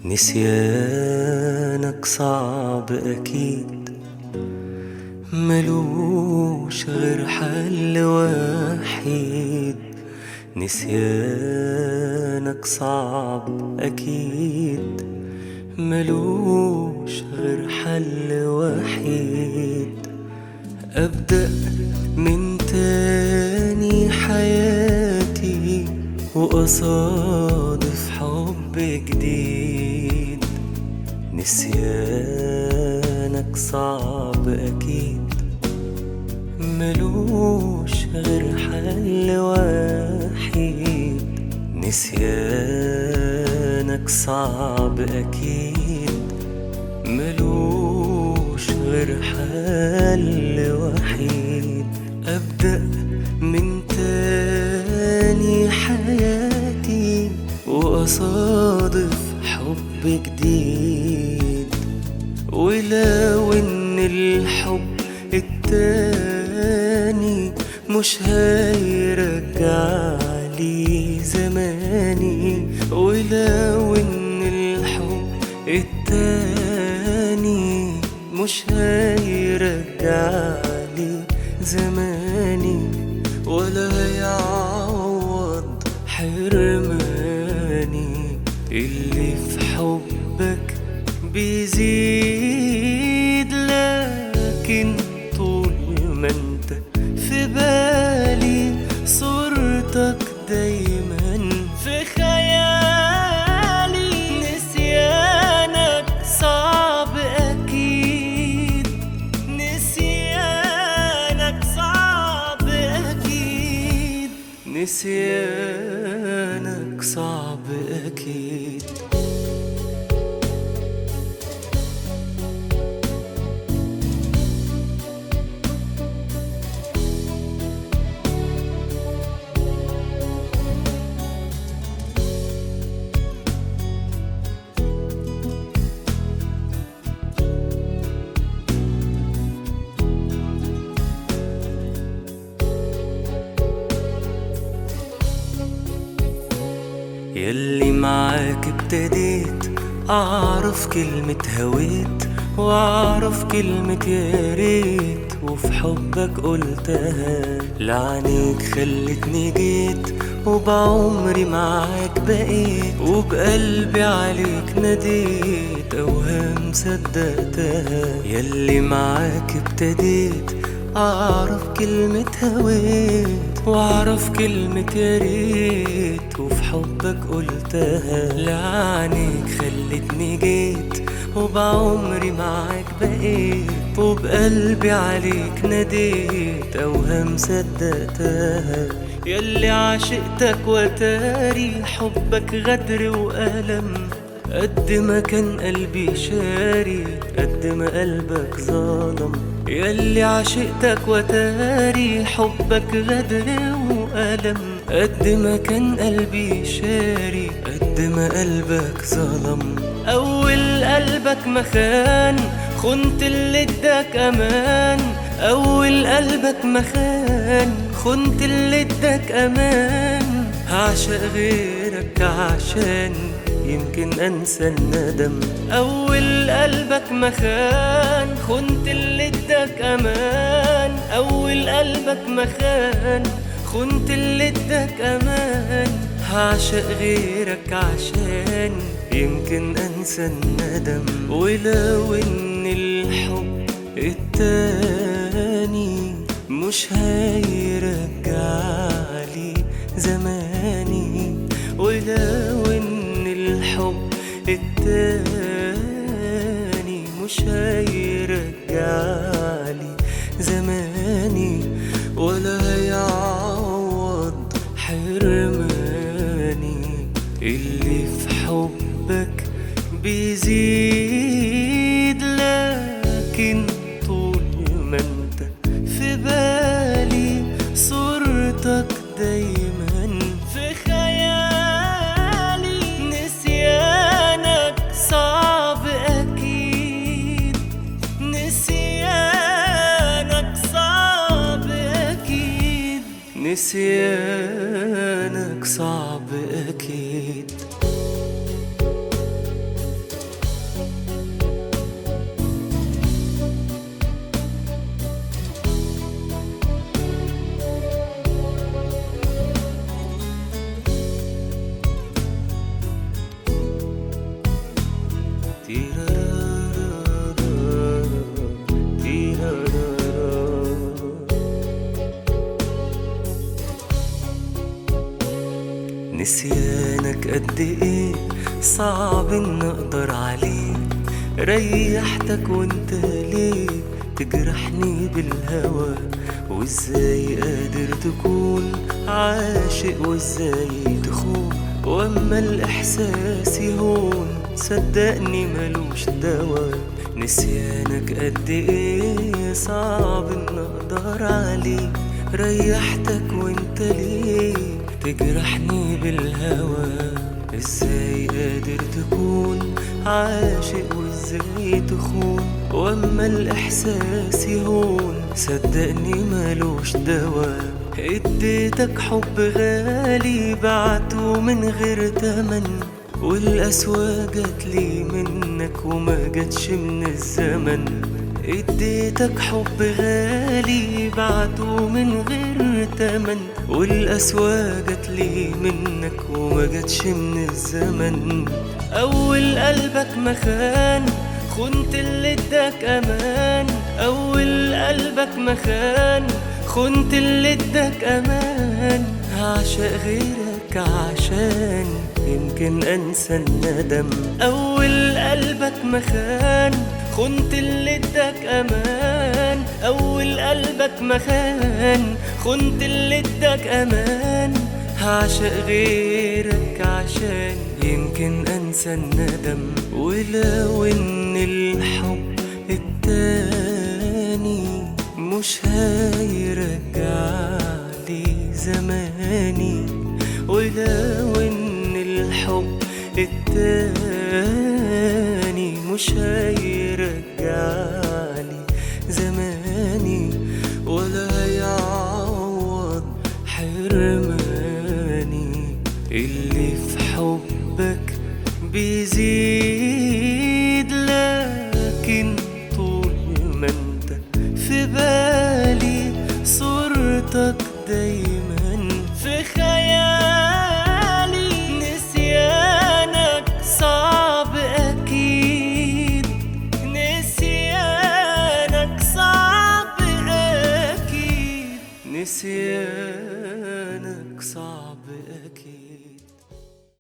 نسيانك صعب أكيد ملوش غير حل وحيد نسيانك صعب أكيد ملوش غير حل وحيد أبدأ من تاني حياتي وأصادف حب جديد نسيانك صعب أكيد ملوش غير حل وحيد نسيانك صعب أكيد ملوش غير حل وحيد أبدأ من تاني حياتي وأصادف حب جديد ولو إن الحب التاني مش هيرجع لي زماني ولو إن الحب التاني مش هيرجع لي زماني ولا هيعوض حرماني اللي في حبك بيزيد لكن طول ما انت في بالي صورتك دايما في خيالي نسيانك صعب اكيد نسيانك صعب اكيد نسيانك صعب اكيد يلي معاك ابتديت اعرف كلمة هويت واعرف كلمة يا ريت وفي حبك قلتها لعنيك خلتني جيت وبعمري معاك بقيت وبقلبي عليك ناديت اوهام صدقتها يلي معاك ابتديت أعرف كلمة هويت وأعرف كلمة يا ريت وفي حبك قلتها لعنيك خلتني جيت وبعمري معاك بقيت وبقلبي عليك ناديت أوهام صدقتها يلي عشقتك وتاري حبك غدر وألم قد ما كان قلبي شاري قد ما قلبك ظالم يلي عشقتك وتاري حبك غدر وألم قد ما كان قلبي شاري قد ما قلبك ظلم أول قلبك مخان خنت اللي اداك أمان أول قلبك مخان خنت اللي اداك أمان هعشق غيرك عشان يمكن انسى الندم اول قلبك مخان خنت اللي اداك امان اول قلبك مخان خنت اللي اداك امان هعشق غيرك عشان يمكن انسى الندم ولو ان الحب التاني مش هيرجع لي زماني ولو ان الحب التاني مش هيرجع لي زماني ولا هيعوض حرماني اللي في حبك بيزيد لكن طول ما انت في بالي صورتك دايما في خيالي نسيانك صعب أكيد نسيانك صعب أكيد نسيانك صعب أكيد قد ايه صعب ان اقدر عليك ريحتك وانت ليه تجرحني بالهوى وازاي قادر تكون عاشق وازاي تخون واما الاحساس يهون صدقني ملوش دوا نسيانك قد ايه صعب ان اقدر عليه ريحتك وانت ليه تجرحني بالهوى ازاي قادر تكون عاشق وازاي تخون واما الاحساس يهون صدقني ملوش دوا اديتك حب غالي بعته من غير تمن والقسوة جات لي منك وما جاتش من الزمن اديتك حب غالي بعته من غير تمن والقسوة جات لي منك وما جاتش من الزمن اول قلبك مخان خنت اللي اداك امان اول قلبك مخان خنت اللي اداك امان هعشق غيرك عشان يمكن انسى الندم اول قلبك مخان خنت اللي اداك امان اول قلبك مخان خنت اللي اداك امان هعشق غيرك عشان يمكن انسى الندم ولو ان الحب التاني مش هيرجع لي زماني ولو ان الحب التاني مش هيرجع لي زماني ولا هيعوض حرماني اللي في حبك بيزيد لكن طول ما انت في بالي صورتك دايما في خيالي نسيانك صعب اكيد نسيانك صعب اكيد نسيانك صعب اكيد